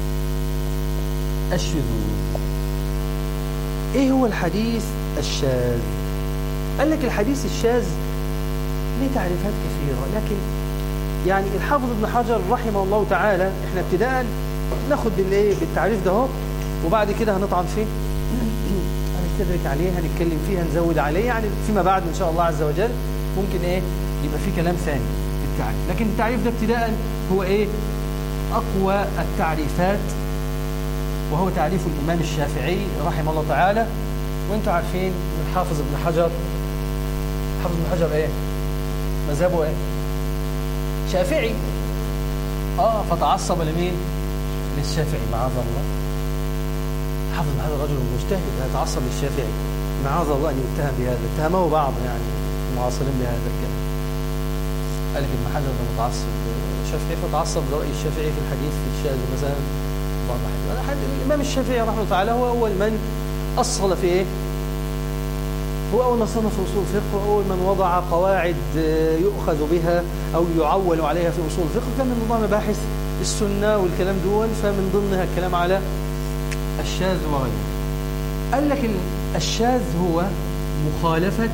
الشذوذ ايه هو الحديث الشاذ قال لك الحديث الشاذ ليه تعريفات كثيرة لكن يعني الحافظ ابن حجر رحمه الله تعالى احنا ابتداء ناخد بالايه بالتعريف ده اهو وبعد كده هنطعن فيه هنستدرك عليه هنتكلم فيه هنزود عليه يعني فيما بعد إن شاء الله عز وجل ممكن إيه يبقى في كلام ثاني في التعريف لكن التعريف ده ابتداء هو إيه أقوى التعريفات وهو تعريف الإمام الشافعي رحمه الله تعالى وانتم عارفين ان الحافظ ابن حجر حافظ ابن حجر ايه مذهبه ايه شافعي اه فتعصب لمين للشافعي معاذ الله حافظ ابن حجر رجل مجتهد يتعصب للشافعي معاذ الله ان يتهم بهذا اتهمه بعض يعني المعاصرين بهذا الكلام قال لك ابن حجر ده متعصب الشافعي فتعصب لرأي الشافعي في الحديث في الشاذ مثلا بعض الحديث الإمام الشافعي رحمه الله تعالى هو أول من أصل في إيه هو أول من صنف أصول الفقه وأول من وضع قواعد يؤخذ بها أو يعول عليها في أصول الفقه كان من ضمن مباحث السنة والكلام دول فمن ضمنها الكلام على الشاذ وغيره قال لك الشاذ هو مخالفة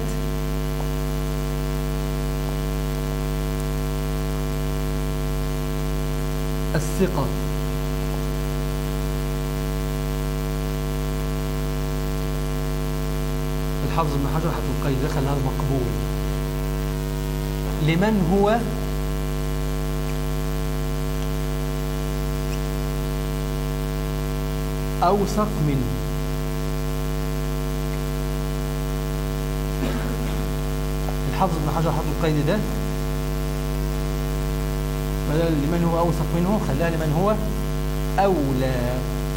الثقة الحافظ ابن حجر حتى القيد دخل هذا مقبول لمن هو أوثق منه الحافظ ابن حجر حط القيد ده بدل لمن هو أوثق منه خلاها لمن هو أولى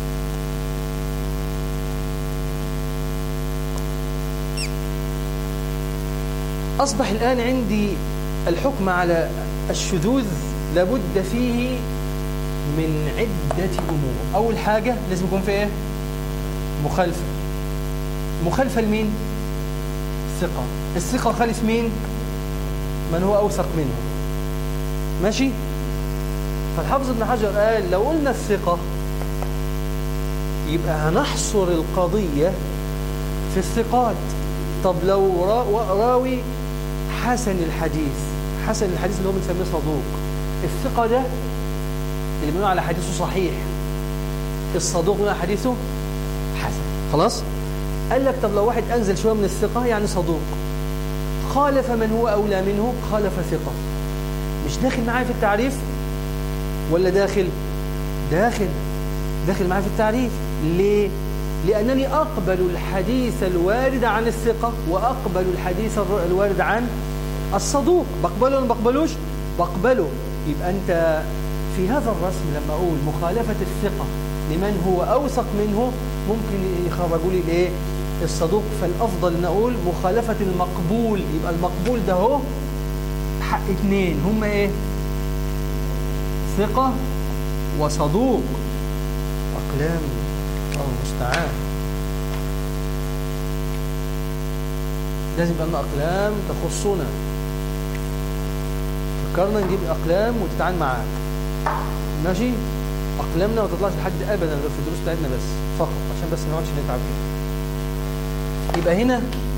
أصبح الآن عندي الحكم على الشذوذ لابد فيه من عدة أمور أول حاجة لازم يكون في إيه؟ مخالفة مخالفة لمين؟ الثقة الثقة خالف مين؟ من هو أوثق منه ماشي؟ فالحافظ ابن حجر قال لو قلنا الثقة يبقى هنحصر القضية في الثقات طب لو راوي حسن الحديث حسن الحديث اللي هو بنسميه صدوق الثقة ده اللي بنقول على حديثه صحيح الصدوق بنقول على حديثه حسن خلاص قال لك طب لو واحد أنزل شوية من الثقة يعني صدوق خالف من هو أولى منه خالف ثقة مش داخل معايا في التعريف ولا داخل داخل داخل معايا في التعريف ليه لأنني أقبل الحديث الوارد عن الثقة وأقبل الحديث الوارد عن الصدوق بقبله ولا بقبلوش بقبله يبقى أنت في هذا الرسم لما أقول مخالفة الثقة لمن هو أوثق منه ممكن يخرجوا لي الايه الصدوق فالأفضل ان أقول مخالفة المقبول يبقى المقبول ده هو حق اثنين هم ايه ثقة وصدوق أقلام الله المستعان لازم يبقى لنا أقلام تخصنا فكرنا نجيب أقلام وتتعامل معاها ماشي أقلامنا ما تطلعش لحد أبدا غير في الدروس بتاعتنا بس فقط عشان بس ما نقعدش نتعب فيها يبقى هنا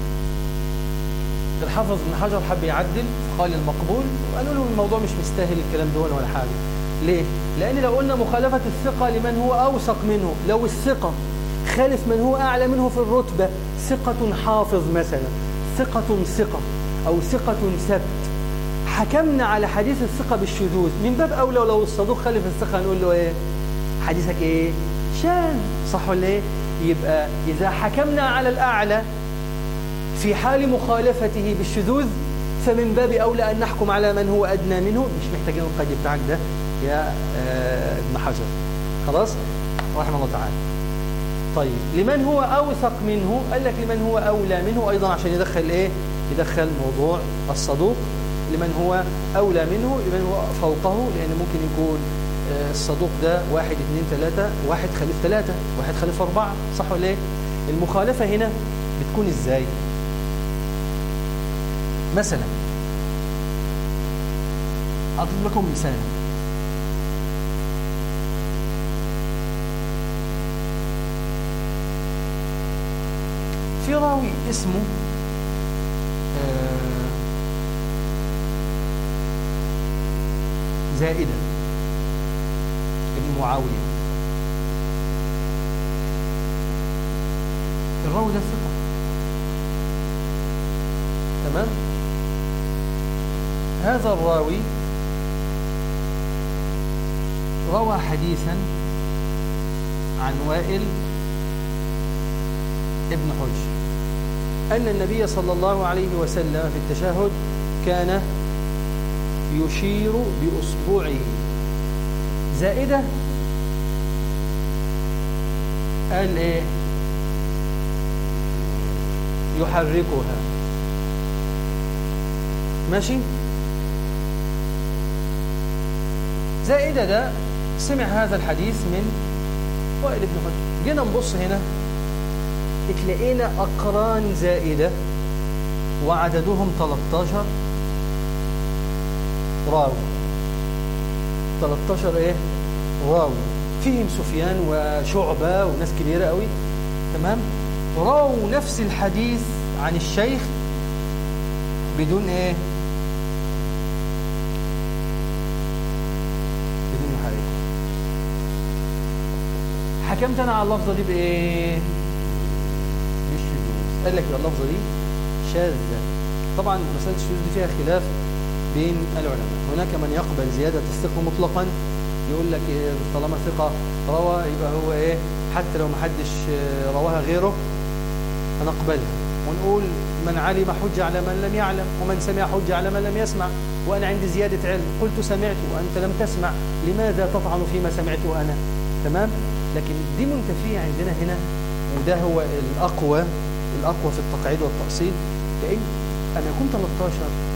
الحافظ ابن حجر حب يعدل قال المقبول وقالوا له الموضوع مش مستاهل الكلام ده ولا حاجة ليه؟ لأن لو قلنا مخالفة الثقة لمن هو أوثق منه لو الثقة خالف من هو أعلى منه في الرتبة ثقة حافظ مثلا ثقة ثقة أو ثقة ثبت حكمنا على حديث الثقة بالشذوذ من باب أولى لو الصدوق خالف الثقة نقول له إيه حديثك إيه شاذ صح ولا إيه يبقى إذا حكمنا على الأعلى في حال مخالفته بالشذوذ فمن باب أولى أن نحكم على من هو أدنى منه مش محتاجين القيد بتاعك ده يا ابن حجر خلاص رحمه الله تعالى طيب لمن هو أوثق منه قال لك لمن هو أولى منه أيضا عشان يدخل إيه يدخل موضوع الصدوق لمن هو أولى منه لمن هو فوقه لأن ممكن يكون الصدوق ده واحد اثنين ثلاثة واحد خليف ثلاثة واحد خليف أربعة صح ولا إيه المخالفة هنا بتكون إزاي مثلا أضرب لكم مثال في راوي اسمه زائدة ابن معاوية الراوي ده ثقة تمام هذا الراوي روى حديثا عن وائل ابن حج أن النبي صلى الله عليه وسلم في التشهد كان يشير بأصبعه زائدة قال إيه يحركها ماشي زائدة ده سمع هذا الحديث من وائل بن حجر جينا نبص هنا اتلاقينا أقران زائدة وعددهم 13 راوي 13 ايه راوي فيهم سفيان وشعبة وناس كبيرة قوي تمام راوا نفس الحديث عن الشيخ بدون ايه بدون محرك حكمت انا على اللفظه دي بايه بالشذوذ قال لك اللفظه دي شاذه طبعا مساله الشذوذ دي فيها خلاف بين العلماء هناك من يقبل زياده الثقه مطلقا يقول لك إيه طالما ثقه روى يبقى هو ايه حتى لو ما حدش رواها غيره هنقبلها ونقول من علم حجة على من لم يعلم ومن سمع حجة على من لم يسمع وأنا عندي زيادة علم قلت سمعت وأنت لم تسمع لماذا تطعن فيما سمعته أنا تمام لكن دي منتفية عندنا هنا وده هو الأقوى الأقوى في التقعيد والتأصيل لأن أنا كنت 13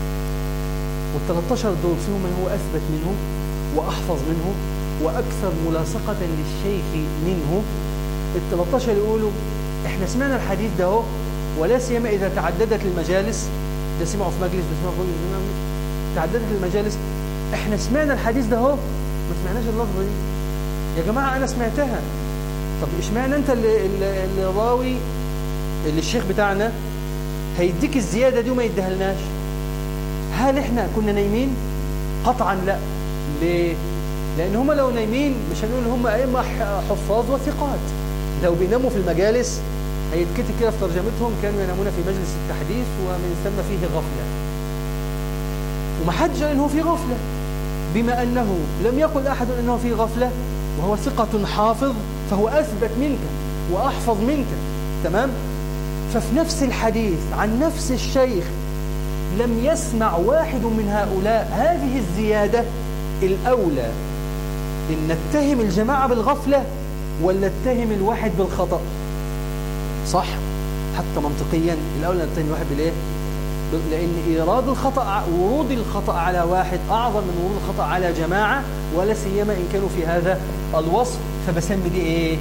وال 13 دول فيهم من هو أثبت منه وأحفظ منه وأكثر ملاصقة للشيخ منه ال 13 يقولوا احنا سمعنا الحديث ده اهو ولا سيما إذا تعددت المجالس ده سمعوا في مجلس ده سمعوا في مجلس تعددت المجالس احنا سمعنا الحديث ده اهو ما سمعناش اللفظة دي يا جماعة أنا سمعتها طب اشمعنى أنت اللي, اللي, اللي راوي اللي الشيخ بتاعنا هيديك الزيادة دي وما يديها لناش هل احنا كنا نايمين قطعا لا ليه لأن هم لو نايمين مش هنقول هم أئمة حفاظ وثقات لو بيناموا في المجالس هيتكتب كده في ترجمتهم كانوا ينامون في مجلس التحديث ومن ثم فيه غفلة ومحدش قال انه في غفلة بما أنه لم يقل أحد أنه في غفلة وهو ثقة حافظ فهو أثبت منك وأحفظ منك تمام ففي نفس الحديث عن نفس الشيخ لم يسمع واحد من هؤلاء هذه الزيادة الأولى إن نتهم الجماعة بالغفلة ولا نتهم الواحد بالخطأ صح حتى منطقيا الأولى نتهم الواحد بالإيه لأن إيراد الخطأ ورود الخطأ على واحد أعظم من ورود الخطأ على جماعة ولا سيما إن كانوا في هذا الوصف فبسمي دي إيه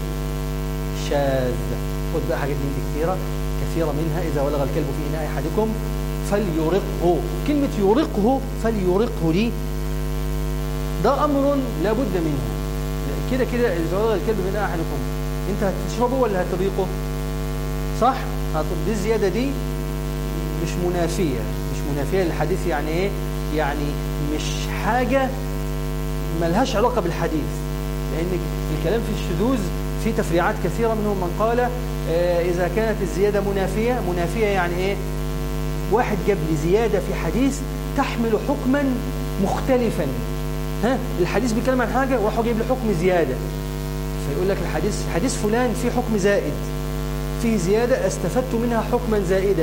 شاذ خد بقى حاجات من دي كثيرة كثيرة منها إذا ولغ الكلب في إناء أحدكم فليرقه كلمة يرقه فليرقه دي ده أمر لابد منه كده كده إذا ولغ الكلب في إناء أحدكم أنت هتشربه ولا هتريقه صح دي الزيادة دي مش منافية مش منافية للحديث يعني ايه يعني مش حاجة ملهاش علاقة بالحديث لأن الكلام في الشذوذ في تفريعات كثيرة منهم من قال آه إذا كانت الزيادة منافية منافية يعني ايه واحد جاب لي زيادة في حديث تحمل حكما مختلفا ها الحديث بيتكلم عن حاجة وراح جايب لي حكم زيادة فيقول لك الحديث حديث فلان فيه حكم زائد فيه زيادة استفدت منها حكما زائدا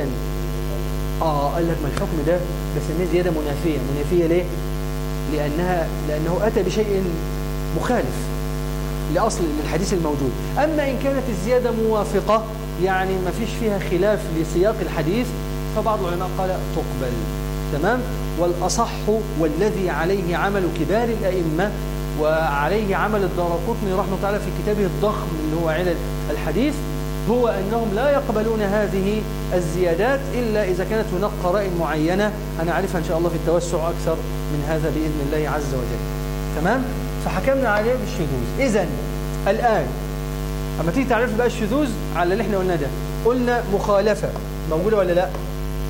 آه قال لك ما الحكم ده بسميه زيادة منافية منافية ليه؟ لأنها لأنه أتى بشيء مخالف لأصل الحديث الموجود أما إن كانت الزيادة موافقة يعني ما فيش فيها خلاف لسياق الحديث فبعض العلماء قال تقبل تمام والأصح والذي عليه عمل كبار الأئمة وعليه عمل الدارقطني رحمه الله تعالى في كتابه الضخم اللي هو علل الحديث هو أنهم لا يقبلون هذه الزيادات إلا إذا كانت هناك قرائن معينة أنا أعرفها إن شاء الله في التوسع أكثر من هذا بإذن الله عز وجل تمام؟ فحكمنا عليه بالشذوذ إذا الآن أما تيجي تعرف بقى الشذوذ على اللي احنا قلنا ده قلنا مخالفة موجودة ولا لا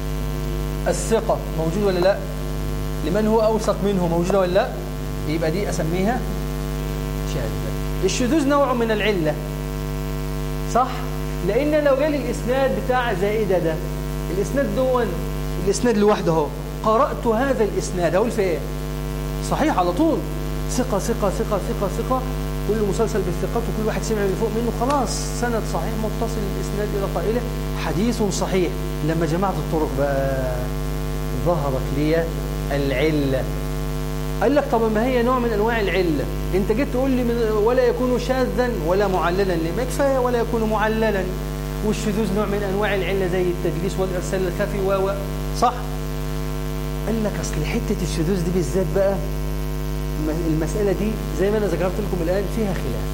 الثقة موجود ولا لا لمن هو أوثق منه موجودة ولا لا يبقى دي أسميها شاذة الشذوذ نوع من العلة صح لان لو جالي الاسناد بتاع زائده ده الاسناد دون الاسناد لوحده اهو قرات هذا الاسناد اقول في ايه صحيح على طول ثقه ثقه ثقه ثقه ثقه كل مسلسل بالثقات وكل واحد سمع اللي فوق منه خلاص سند صحيح متصل الاسناد الى قائله حديث صحيح لما جمعت الطرق بقى ظهرت لي العله قال لك طب ما هي نوع من انواع العله انت جيت تقول لي من ولا يكون شاذا ولا معللا ليه ما كفايه ولا يكون معللا والشذوذ نوع من انواع العله زي التدليس والارسال الخفي و صح قال لك اصل حته الشذوذ دي بالذات بقى المساله دي زي ما انا ذكرت لكم الان فيها خلاف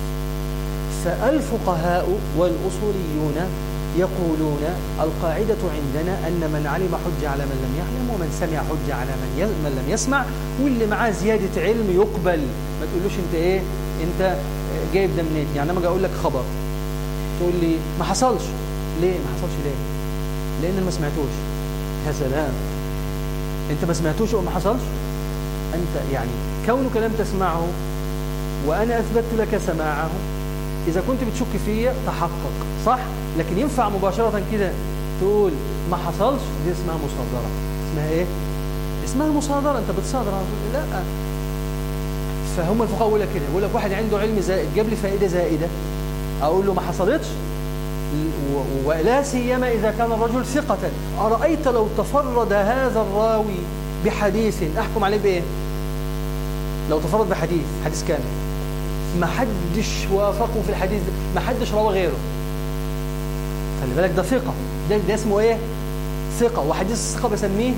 فالفقهاء والاصوليون يقولون القاعدة عندنا أن من علم حج على من لم يعلم ومن سمع حج على من, من لم يسمع واللي معاه زيادة علم يقبل ما تقولوش أنت إيه أنت جايب ده منين يعني لما أقول لك خبر تقول لي ما حصلش ليه ما حصلش ليه لأن ما سمعتوش يا سلام أنت ما سمعتوش وما حصلش أنت يعني كونك لم تسمعه وأنا أثبت لك سماعه إذا كنت بتشك فيا تحقق صح لكن ينفع مباشرة كده تقول ما حصلش دي اسمها مصادرة اسمها ايه اسمها مصادرة انت بتصادر لا فهم الفقهاء يقول لك كده يقول لك واحد عنده علم زائد جاب لي فائدة زائدة اقول له ما حصلتش ولا سيما إذا كان الرجل ثقة أرأيت لو تفرد هذا الراوي بحديث أحكم عليه بإيه لو تفرد بحديث حديث كامل ما حدش وافقه في الحديث ده ما حدش روى غيره خلي بالك ده ثقة ده, ده اسمه ايه ثقة وحديث الثقة بسميه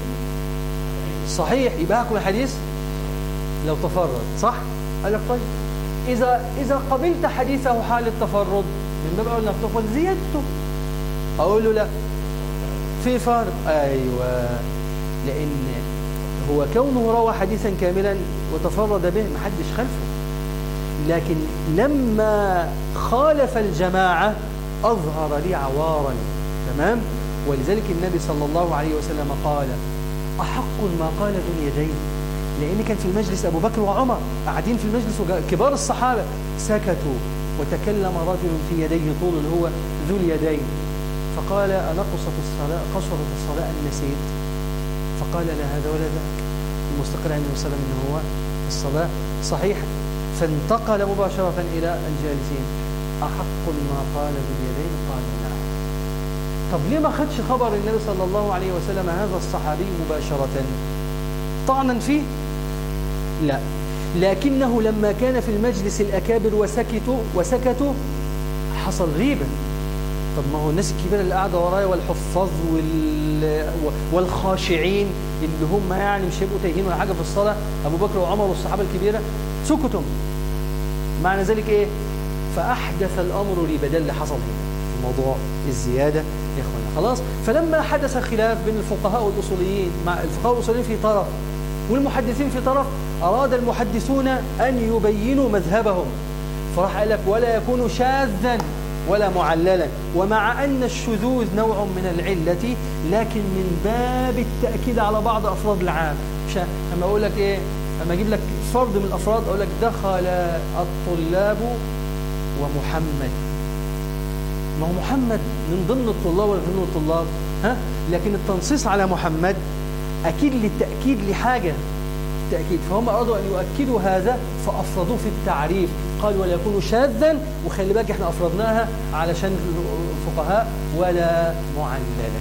صحيح يبقى هكم الحديث لو تفرد صح قال لك طيب إذا إذا قبلت حديثه حال التفرد من باب أول تقبل زيادته أقول له لا في فرق أيوة لأن هو كونه روى حديثا كاملا وتفرد به ما حدش خلفه لكن لما خالف الجماعة أظهر لي عوارا تمام ولذلك النبي صلى الله عليه وسلم قال أحق ما قال ذو اليدين لأن كان في المجلس أبو بكر وعمر قاعدين في المجلس كبار الصحابة سكتوا وتكلم رجل في يديه طول اللي هو ذو اليدين فقال أنقصت الصلاة قصرت الصلاة أن نسيت فقال لا هذا ولا ذاك المستقر عند النبي صلى الله عليه وسلم أنه هو الصلاة صحيحة فانتقل مباشرة إلى الجالسين أحق ما قال باليدين قال نعم طب ليه ما خدش خبر النبي صلى الله عليه وسلم هذا الصحابي مباشرة طعنا فيه لا لكنه لما كان في المجلس الأكابر وسكتوا وسكتوا حصل غيبة طب ما هو الناس الكبيرة اللي قاعدة ورايا والحفاظ وال... والخاشعين اللي هم يعني مش هيبقوا تايهين ولا حاجة في الصلاة أبو بكر وعمر والصحابة الكبيرة سكتوا معنى ذلك إيه فأحدث الأمر لي بدل اللي حصل هنا في موضوع الزيادة يا إخوانا خلاص فلما حدث خلاف بين الفقهاء والأصوليين مع الفقهاء والأصوليين في طرف والمحدثين في طرف أراد المحدثون أن يبينوا مذهبهم فراح قال لك ولا يكون شاذا ولا معللا ومع أن الشذوذ نوع من العلة لكن من باب التأكيد على بعض أفراد العام مش أما أقول لك إيه أما أجيب لك فرد من الأفراد أقول لك دخل الطلاب ومحمد ما هو محمد من ضمن الطلاب ولا ضمن الطلاب ها لكن التنصيص على محمد أكيد للتأكيد لحاجة التأكيد فهم أرادوا أن يؤكدوا هذا فأفرضوه في التعريف قال ولا يكون شاذا وخلي بالك احنا أفرضناها علشان الفقهاء ولا معللا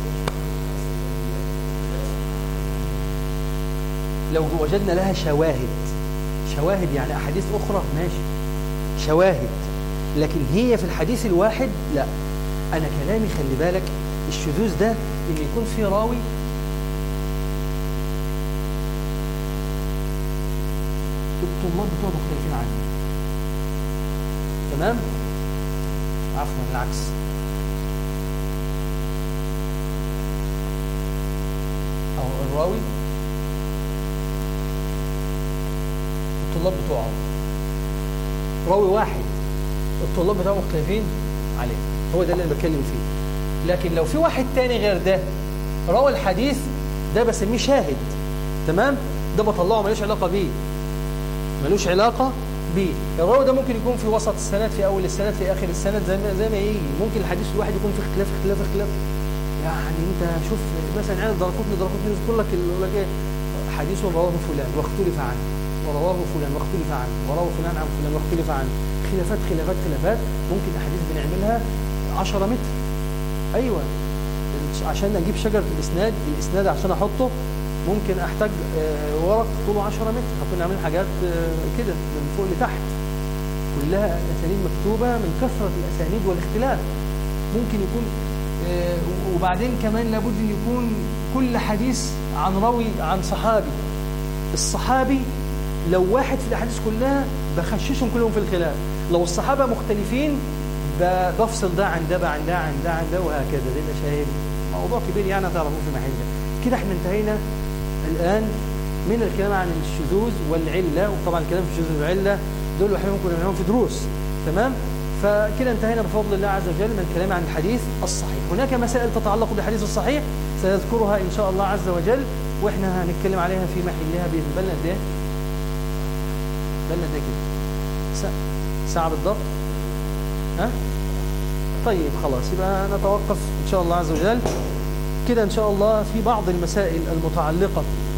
لو وجدنا لها شواهد شواهد يعني أحاديث أخرى ماشي شواهد لكن هي في الحديث الواحد لا أنا كلامي خلي بالك الشذوذ ده إن يكون في راوي الطلاب بتوع مختلفين عني تمام عفوا العكس أو الراوي الطلاب بتوعه راوي واحد الطلاب بتوعه مختلفين عليه هو ده اللي انا بتكلم فيه لكن لو في واحد تاني غير ده روى الحديث ده بسميه شاهد تمام ده بطلعه ملوش علاقه بيه ملوش علاقه به الراوي ده ممكن يكون في وسط السند في اول السند في اخر السند زي ما زي ما يجي ممكن الحديث الواحد يكون في اختلاف اختلاف اختلاف يعني انت شوف مثلا عين درقوتني درقوتني يقول لك يقول لك ايه حديث رواه فلان واختلف عنه ورواه فلان واختلف عنه ورواه فلان عن فلان واختلف عنه خلافات خلافات خلافات ممكن احاديث بنعملها 10 متر ايوه عشان اجيب شجره الاسناد الاسناد عشان احطه ممكن احتاج آه، ورق طوله 10 متر فكنا عاملين حاجات آه، كده من فوق لتحت كلها اسانيد مكتوبه من كثره الاسانيد والاختلاف ممكن يكون آه، وبعدين كمان لابد ان يكون كل حديث عن راوي عن صحابي الصحابي لو واحد في الاحاديث كلها بخششهم كلهم في الخلاف لو الصحابه مختلفين بفصل ده عن ده عن ده عن ده عن ده وهكذا دي المشاهير موضوع كبير يعني هتعرفوه في محله كده احنا انتهينا الآن من الكلام عن الشذوذ والعلة وطبعا الكلام في الشذوذ والعلة دول احنا ممكن نعملهم في دروس تمام فكده انتهينا بفضل الله عز وجل من الكلام عن الحديث الصحيح هناك مسائل تتعلق بالحديث الصحيح سيذكرها إن شاء الله عز وجل وإحنا هنتكلم عليها في محلها بإذن بالنا قد ايه بالنا قد ايه كده ساعة بالضبط ها طيب خلاص يبقى نتوقف إن شاء الله عز وجل كده إن شاء الله في بعض المسائل المتعلقة